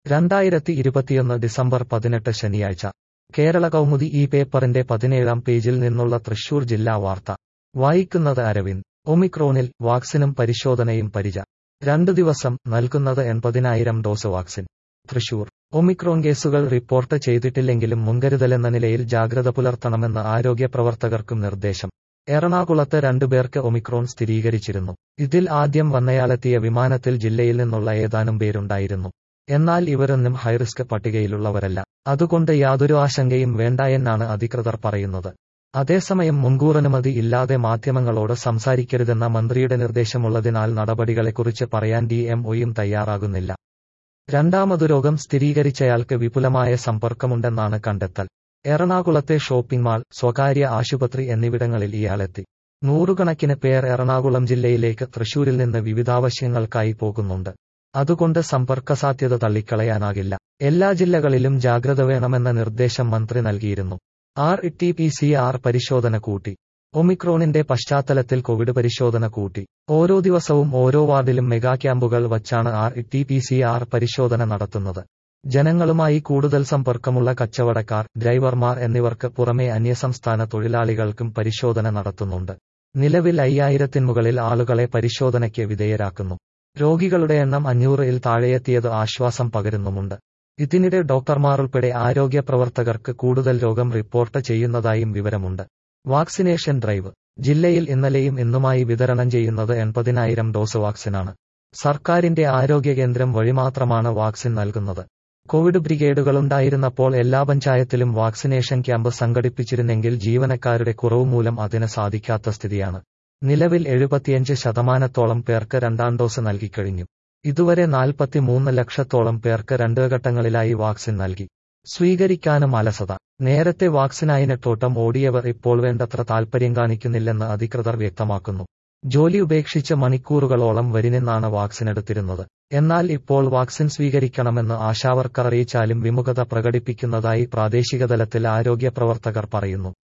രണ്ടായിരത്തി ഇരുപത്തിയൊന്ന് ഡിസംബർ പതിനെട്ട് ശനിയാഴ്ച കേരള കൗമുദി ഈ പേപ്പറിന്റെ പതിനേഴാം പേജിൽ നിന്നുള്ള തൃശൂർ ജില്ലാ വാർത്ത വായിക്കുന്നത് അരവിന്ദ് ഒമിക്രോണിൽ വാക്സിനും പരിശോധനയും പരിച രണ്ടു ദിവസം നൽകുന്നത് എൺപതിനായിരം ഡോസ് വാക്സിൻ തൃശൂർ ഒമിക്രോൺ കേസുകൾ റിപ്പോർട്ട് ചെയ്തിട്ടില്ലെങ്കിലും മുൻകരുതലെന്ന നിലയിൽ ജാഗ്രത പുലർത്തണമെന്ന് ആരോഗ്യ പ്രവർത്തകർക്കും നിർദ്ദേശം എറണാകുളത്ത് രണ്ടുപേർക്ക് ഒമിക്രോൺ സ്ഥിരീകരിച്ചിരുന്നു ഇതിൽ ആദ്യം വന്നയാളെത്തിയ വിമാനത്തിൽ ജില്ലയിൽ നിന്നുള്ള ഏതാനും പേരുണ്ടായിരുന്നു എന്നാൽ ഇവരൊന്നും ഹൈറിസ്ക് പട്ടികയിലുള്ളവരല്ല അതുകൊണ്ട് യാതൊരു ആശങ്കയും വേണ്ട എന്നാണ് അധികൃതർ പറയുന്നത് അതേസമയം മുൻകൂറനുമതി ഇല്ലാതെ മാധ്യമങ്ങളോട് സംസാരിക്കരുതെന്ന മന്ത്രിയുടെ നിർദ്ദേശമുള്ളതിനാൽ നടപടികളെക്കുറിച്ച് പറയാൻ ഡിഎംഒയും തയ്യാറാകുന്നില്ല രണ്ടാമതു രോഗം സ്ഥിരീകരിച്ചയാൾക്ക് വിപുലമായ സമ്പർക്കമുണ്ടെന്നാണ് കണ്ടെത്തൽ എറണാകുളത്തെ ഷോപ്പിംഗ് മാൾ സ്വകാര്യ ആശുപത്രി എന്നിവിടങ്ങളിൽ ഇയാളെത്തി നൂറുകണക്കിന് പേർ എറണാകുളം ജില്ലയിലേക്ക് തൃശൂരിൽ നിന്ന് വിവിധാവശ്യങ്ങൾക്കായി പോകുന്നുണ്ട് അതുകൊണ്ട് സമ്പർക്കസാധ്യത തള്ളിക്കളയാനാകില്ല എല്ലാ ജില്ലകളിലും ജാഗ്രത വേണമെന്ന നിർദ്ദേശം മന്ത്രി നൽകിയിരുന്നു R T P C R പരിശോധന കൂട്ടി ഒമിക്രോണിന്റെ പശ്ചാത്തലത്തിൽ കോവിഡ് പരിശോധന കൂട്ടി ഓരോ ദിവസവും ഓരോ വാർഡിലും മെഗാ ക്യാമ്പുകൾ വച്ചാണ് R T P C R പരിശോധന നടത്തുന്നത് ജനങ്ങളുമായി കൂടുതൽ സമ്പർക്കമുള്ള കച്ചവടക്കാർ ഡ്രൈവർമാർ എന്നിവർക്ക് പുറമെ അന്യസംസ്ഥാന തൊഴിലാളികൾക്കും പരിശോധന നടത്തുന്നുണ്ട് നിലവിൽ അയ്യായിരത്തിന് മുകളിൽ ആളുകളെ പരിശോധനയ്ക്ക് വിധേയരാക്കുന്നു രോഗികളുടെ എണ്ണം അഞ്ഞൂറിൽ താഴെയെത്തിയത് ആശ്വാസം പകരുന്നുമുണ്ട് ഇതിനിടെ ഡോക്ടർമാർ ഉൾപ്പെടെ ആരോഗ്യ പ്രവർത്തകർക്ക് കൂടുതൽ രോഗം റിപ്പോർട്ട് ചെയ്യുന്നതായും വിവരമുണ്ട് വാക്സിനേഷൻ ഡ്രൈവ് ജില്ലയിൽ ഇന്നലെയും ഇന്നുമായി വിതരണം ചെയ്യുന്നത് എൺപതിനായിരം ഡോസ് വാക്സിനാണ് സർക്കാരിന്റെ ആരോഗ്യ കേന്ദ്രം വഴി മാത്രമാണ് വാക്സിൻ നൽകുന്നത് കോവിഡ് ബ്രിഗേഡുകളുണ്ടായിരുന്നപ്പോൾ എല്ലാ പഞ്ചായത്തിലും വാക്സിനേഷൻ ക്യാമ്പ് സംഘടിപ്പിച്ചിരുന്നെങ്കിൽ ജീവനക്കാരുടെ കുറവ് മൂലം അതിന് സാധിക്കാത്ത സ്ഥിതിയാണ് നിലവിൽ എഴുപത്തിയഞ്ച് ശതമാനത്തോളം പേർക്ക് രണ്ടാം ഡോസ് നൽകിക്കഴിഞ്ഞു ഇതുവരെ നാൽപ്പത്തിമൂന്ന് ലക്ഷത്തോളം പേർക്ക് രണ്ട് ഘട്ടങ്ങളിലായി വാക്സിൻ നൽകി സ്വീകരിക്കാനും അലസത നേരത്തെ വാക്സിനായി നെട്ടോട്ടം ഓടിയവർ ഇപ്പോൾ വേണ്ടത്ര താൽപര്യം കാണിക്കുന്നില്ലെന്ന് അധികൃതർ വ്യക്തമാക്കുന്നു ജോലി ഉപേക്ഷിച്ച് മണിക്കൂറുകളോളം വരിനിന്നാണ് വാക്സിൻ എടുത്തിരുന്നത് എന്നാൽ ഇപ്പോൾ വാക്സിൻ സ്വീകരിക്കണമെന്ന് ആശാവർക്കർ അറിയിച്ചാലും വിമുഖത പ്രകടിപ്പിക്കുന്നതായി പ്രാദേശിക തലത്തിൽ ആരോഗ്യ പ്രവർത്തകർ പറയുന്നു